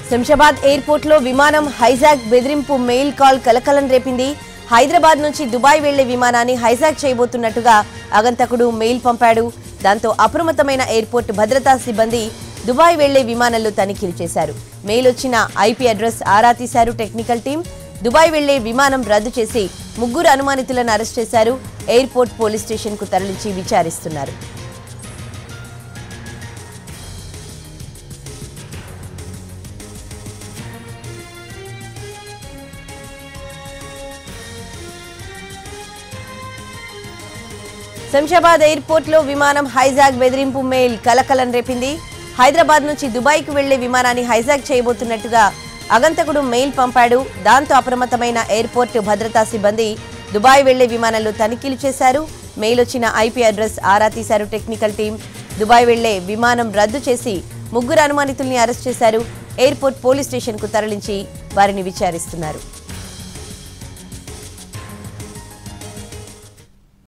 Shamshabad airport లో విమానం hijack బెదిరింపు మెయిల్ కాల్ కలకలం రేపింది హైదరాబాద్ నుంచి దుబాయ్ వెళ్లే విమానాన్ని హైజాక్ చేయబోతున్నట్టుగా అగంతకుడు మెయిల్ పంపాడు దాంతో అప్రమత్తమైన ఎయిర్పోర్ట్ భద్రతా సిబ్బంది దుబాయ్ వెళ్లే విమానంలో తనిఖీలు చేశారు మెయిల్ వచ్చిన ఐపీ అడ్రస్ ఆరా తీశారు టెక్నికల్ టీం దుబాయ్ వెళ్లే విమానం రద్దు చేసి ముగ్గురు అనుమానితులను అరెస్ట్ చేశారు ఎయిర్పోర్ట్ పోలీస్ స్టేషన్ కు తరలించి విచారిస్తున్నారు శంషాబాద్ ఎయిర్పోర్ట్ లో విమానం హైజాక్ బెదిరింపు మెయిల్ కలకలం రేపింది హైదరాబాద్ నుంచి దుబాయ్కు వెళ్లే విమానాన్ని హైజాక్ చేయబోతున్నట్టుగా అగంతకుడు మెయిల్ పంపాడు దాంతో అప్రమత్తమైన ఎయిర్పోర్ట్ భద్రతా సిబ్బంది దుబాయ్ వెళ్లే విమానంలో తనిఖీలు చేశారు మెయిల్ వచ్చిన ఐపీ అడ్రస్ ఆరా తీశారు టెక్నికల్ టీం దుబాయ్ వెళ్లే విమానం రద్దు చేసి ముగ్గురు అనుమానితుల్ని అరెస్ట్ చేశారు ఎయిర్పోర్ట్ పోలీస్ స్టేషన్ కు తరలించి వారిని విచారిస్తున్నారు